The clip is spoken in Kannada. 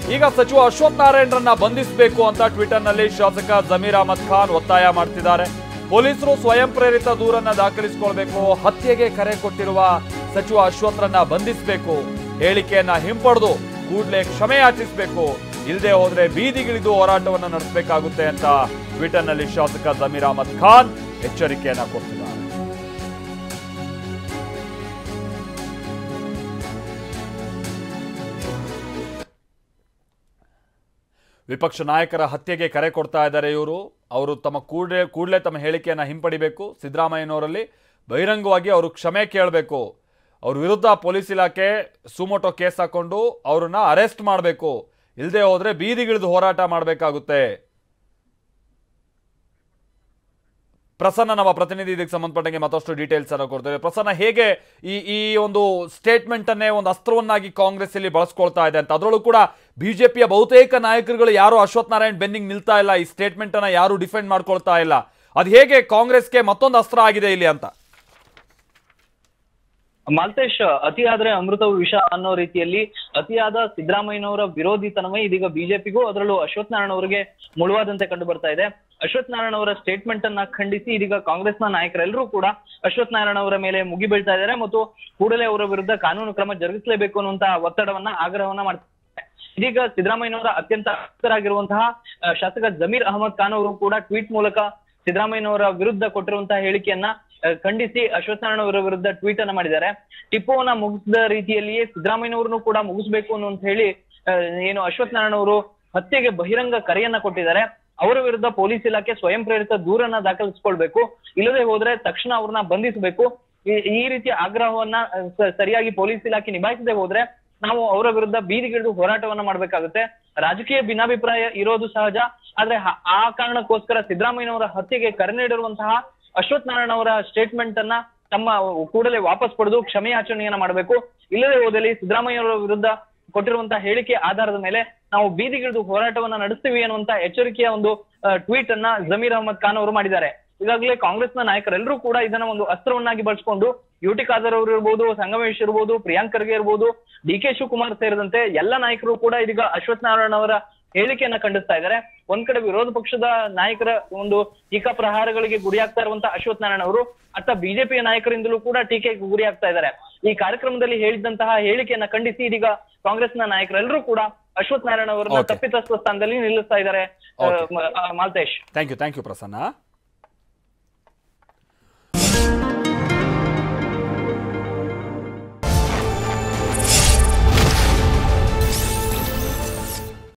ಈಗ ಸಚಿವ ಅಶ್ವಥ್ ನಾರಾಯಣರನ್ನ ಬಂಧಿಸಬೇಕು ಅಂತ ಟ್ವಿಟರ್ನಲ್ಲಿ ಶಾಸಕ ಜಮೀರ್ ಅಹಮದ್ ಖಾನ್ ಒತ್ತಾಯ ಮಾಡ್ತಿದ್ದಾರೆ ಪೊಲೀಸರು ಸ್ವಯಂ ಪ್ರೇರಿತ ದೂರನ್ನ ದಾಖಲಿಸಿಕೊಳ್ಬೇಕು ಹತ್ಯೆಗೆ ಕರೆ ಕೊಟ್ಟಿರುವ ಸಚಿವ ಅಶ್ವಥ್ರನ್ನ ಬಂಧಿಸಬೇಕು ಹೇಳಿಕೆಯನ್ನ ಹಿಂಪಡೆದು ಕೂಡಲೇ ಕ್ಷಮೆ ಯಾಚಿಸಬೇಕು ಇಲ್ಲದೆ ಹೋದ್ರೆ ಬೀದಿಗಿಳಿದು ಹೋರಾಟವನ್ನು ನಡೆಸಬೇಕಾಗುತ್ತೆ ಅಂತ ಟ್ವಿಟರ್ನಲ್ಲಿ ಶಾಸಕ ಜಮೀರ್ ಅಹಮದ್ ಖಾನ್ ಎಚ್ಚರಿಕೆಯನ್ನ ಕೊಟ್ಟಿದ್ದಾರೆ ವಿಪಕ್ಷ ನಾಯಕರ ಹತ್ಯೆಗೆ ಕರೆ ಕೊಡ್ತಾ ಇದ್ದಾರೆ ಇವರು ಅವರು ತಮ್ಮ ಕೂಡಲೇ ಕೂಡಲೇ ತಮ್ಮ ಹೇಳಿಕೆಯನ್ನು ಹಿಂಪಡಿಬೇಕು ಸಿದ್ದರಾಮಯ್ಯನವರಲ್ಲಿ ಬಹಿರಂಗವಾಗಿ ಅವರು ಕ್ಷಮೆ ಕೇಳಬೇಕು ಅವ್ರ ವಿರುದ್ಧ ಪೊಲೀಸ್ ಇಲಾಖೆ ಸುಮೋಟೋ ಕೇಸ್ ಹಾಕೊಂಡು ಅವ್ರನ್ನ ಅರೆಸ್ಟ್ ಮಾಡಬೇಕು ಇಲ್ಲದೆ ಹೋದ್ರೆ ಬೀದಿಗಿಳಿದು ಹೋರಾಟ ಮಾಡಬೇಕಾಗುತ್ತೆ ಪ್ರಸನ್ನ ನಮ್ಮ ಪ್ರತಿನಿಧಿ ಇದಕ್ಕೆ ಸಂಬಂಧಪಟ್ಟಂಗೆ ಮತ್ತಷ್ಟು ಡೀಟೇಲ್ಸ್ ಅನ್ನು ಕೊಡ್ತೇವೆ ಪ್ರಸನ್ನ ಹೇಗೆ ಈ ಈ ಒಂದು ಸ್ಟೇಟ್ಮೆಂಟ್ ಅನ್ನೇ ಒಂದು ಅಸ್ತ್ರವನ್ನಾಗಿ ಕಾಂಗ್ರೆಸ್ ಇಲ್ಲಿ ಬಳಸ್ಕೊಳ್ತಾ ಇದೆ ಅಂತ ಅದರಲ್ಲೂ ಕೂಡ ಬಿಜೆಪಿಯ ಬಹುತೇಕ ನಾಯಕರುಗಳು ಯಾರು ಅಶ್ವಥ್ ನಾರಾಯಣ್ ಬೆನ್ನಿಂಗ್ ನಿಲ್ತಾ ಇಲ್ಲ ಈ ಸ್ಟೇಟ್ಮೆಂಟ್ ಅನ್ನ ಯಾರು ಡಿಫೆಂಡ್ ಮಾಡ್ಕೊಳ್ತಾ ಇಲ್ಲ ಅದು ಹೇಗೆ ಕಾಂಗ್ರೆಸ್ಗೆ ಮತ್ತೊಂದು ಅಸ್ತ್ರ ಆಗಿದೆ ಇಲ್ಲಿ ಅಂತ ಮಾಲ್ತೇಶ್ ಅತಿಯಾದ್ರೆ ಅಮೃತವು ವಿಷ ಅನ್ನೋ ರೀತಿಯಲ್ಲಿ ಅತಿಯಾದ ಸಿದ್ದರಾಮಯ್ಯನವರ ವಿರೋಧಿತನವೇ ಇದೀಗ ಬಿಜೆಪಿಗೂ ಅದರಲ್ಲೂ ಅಶ್ವಥ್ ನಾರಾಯಣ ಅವರಿಗೆ ಮುಳುವಾದಂತೆ ಕಂಡು ಬರ್ತಾ ಇದೆ ಅಶ್ವಥ್ ನಾರಾಯಣ ಅವರ ಸ್ಟೇಟ್ಮೆಂಟ್ ಅನ್ನ ಖಂಡಿಸಿ ಇದೀಗ ಕಾಂಗ್ರೆಸ್ನ ನಾಯಕರೆಲ್ಲರೂ ಕೂಡ ಅಶ್ವಥ್ ನಾರಾಯಣ ಅವರ ಮೇಲೆ ಮುಗಿ ಬೀಳ್ತಾ ಇದ್ದಾರೆ ಮತ್ತು ಕೂಡಲೇ ಅವರ ವಿರುದ್ಧ ಕಾನೂನು ಕ್ರಮ ಜರುಗಿಸಲೇಬೇಕು ಅನ್ನುವಂತ ಒತ್ತಡವನ್ನ ಆಗ್ರಹವನ್ನ ಮಾಡ್ತಾರೆ ಇದೀಗ ಸಿದ್ದರಾಮಯ್ಯನವರ ಅತ್ಯಂತ ಆಪ್ತರಾಗಿರುವಂತಹ ಆ, ಶಾಸಕ ಜಮೀರ್ ಅಹಮದ್ ಖಾನ್ ಅವರು ಕೂಡ ಟ್ವೀಟ್ ಮೂಲಕ ಸಿದ್ದರಾಮಯ್ಯನವರ ವಿರುದ್ಧ ಕೊಟ್ಟಿರುವಂತಹ ಹೇಳಿಕೆಯನ್ನ ಆ, ಖಂಡಿಸಿ ಅಶ್ವಥ್ ನಾರಾಯಣ ಅವರ ವಿರುದ್ಧ ಟ್ವೀಟ್ ಅನ್ನ ಮಾಡಿದ್ದಾರೆ ಟಿಪ್ಪುವನ್ನ ಮುಗಿಸಿದ ರೀತಿಯಲ್ಲಿಯೇ ಸಿದ್ದರಾಮಯ್ಯನವರನ್ನು ಕೂಡ ಮುಗಿಸ್ಬೇಕು ಅನ್ನುವಂತ ಹೇಳಿ ಆ, ಏನು ಅಶ್ವಥ್ ನಾರಾಯಣ ಅವರು ಹತ್ಯೆಗೆ ಬಹಿರಂಗ ಕರೆಯನ್ನ ಕೊಟ್ಟಿದ್ದಾರೆ ಅವರ ವಿರುದ್ಧ ಪೊಲೀಸ್ ಇಲಾಖೆ ಸ್ವಯಂ ಪ್ರೇರಿತ ದೂರನ್ನ ದಾಖಲಿಸಿಕೊಳ್ಬೇಕು ಇಲ್ಲದೆ ಹೋದ್ರೆ ತಕ್ಷಣ ಅವ್ರನ್ನ ಬಂಧಿಸಬೇಕು ಈ- ಈ ರೀತಿಯ ಆಗ್ರಹವನ್ನ ಆ, ಸ- ಸರಿಯಾಗಿ ಪೊಲೀಸ್ ಇಲಾಖೆ ನಿಭಾಯಿಸದೆ ಹೋದ್ರೆ ನಾವು ಅವರ ವಿರುದ್ಧ ಬೀದಿಗಿಳಿದು ಹೋರಾಟವನ್ನ ಮಾಡ್ಬೇಕಾಗುತ್ತೆ ರಾಜಕೀಯ ಭಿನ್ನಾಭಿಪ್ರಾಯ ಇರೋದು ಸಹಜ ಆದ್ರೆ ಹ- ಆ ಕಾರಣಕ್ಕೋಸ್ಕರ ಸಿದ್ದರಾಮಯ್ಯನವರ ಹತ್ಯೆಗೆ ಕರೆ ನೀಡಿರುವಂತಹ ಅಶ್ವಥ್ ನಾರಾಯಣ ಅವರ ಸ್ಟೇಟ್ಮೆಂಟ್ ಅನ್ನ ತಮ್ಮ ಕೂಡಲೇ ವಾಪಸ್ ಪಡೆದು ಕ್ಷಮೆಯಾಚರಣೆಯನ್ನ ಮಾಡಬೇಕು ಇಲ್ಲದೆ ಹೋದಲ್ಲಿ ಸಿದ್ದರಾಮಯ್ಯ ಅವರ ವಿರುದ್ಧ ಕೊಟ್ಟಿರುವಂತಹ ಹೇಳಿಕೆ ಆಧಾರದ ಮೇಲೆ ನಾವು ಬೀದಿಗಿಳಿದು ಹೋರಾಟವನ್ನ ನಡೆಸ್ತೀವಿ ಅನ್ನುವಂತ ಎಚ್ಚರಿಕೆಯ ಒಂದು ಟ್ವೀಟ್ ಅನ್ನ ಜಮೀರ್ ಅಹಮದ್ ಖಾನ್ ಅವರು ಮಾಡಿದ್ದಾರೆ ಈಗಾಗಲೇ ಕಾಂಗ್ರೆಸ್ನ ನಾಯಕರೆಲ್ಲರೂ ಕೂಡ ಇದನ್ನ ಒಂದು ಅಸ್ತ್ರವನ್ನಾಗಿ ಬಳಸಿಕೊಂಡು ಯು ಟಿ ಖಾದರ್ ಅವರು ಇರ್ಬೋದು ಸಂಗಮೇಶ್ ಇರ್ಬೋದು ಪ್ರಿಯಾಂಕ್ ಖರ್ಗೆ ಇರ್ಬೋದು ಡಿ ಕೆ ಶಿವಕುಮಾರ್ ಸೇರಿದಂತೆ ಎಲ್ಲ ನಾಯಕರು ಕೂಡ ಇದೀಗ ಅಶ್ವಥ್ ನಾರಾಯಣ ಅವರ ಹೇಳಿಕೆಯನ್ನ ಖಂಡಿಸ್ತಾ ಇದ್ದಾರೆ ಒಂದ್ ಕಡೆ ವಿರೋಧ ಪಕ್ಷದ ನಾಯಕರ ಒಂದು ಟೀಕಾ ಪ್ರಹಾರಗಳಿಗೆ ಗುರಿಯಾಗ್ತಾ ಇರುವಂತ ಅಶ್ವಥ್ ನಾರಾಯಣ ಅವರು ಅತ್ತ ಬಿಜೆಪಿಯ ನಾಯಕರಿಂದಲೂ ಕೂಡ ಟೀಕೆಗೆ ಗುರಿಯಾಗ್ತಾ ಇದ್ದಾರೆ ಈ ಕಾರ್ಯಕ್ರಮದಲ್ಲಿ ಹೇಳಿದಂತಹ ಹೇಳಿಕೆಯನ್ನ ಖಂಡಿಸಿ ಇದೀಗ ಕಾಂಗ್ರೆಸ್ನ ನಾಯಕರೆಲ್ಲರೂ ಕೂಡ ಅಶ್ವಥ್ ನಾರಾಯಣ ಅವರನ್ನ Okay. ತಪ್ಪಿತಸ್ಥ ಸ್ಥಾನದಲ್ಲಿ ನಿಲ್ಲಿಸ್ತಾ ಇದ್ದಾರೆ ಆ, Okay. ಮ- ಆ, Maltesh thank you thank you Prasanna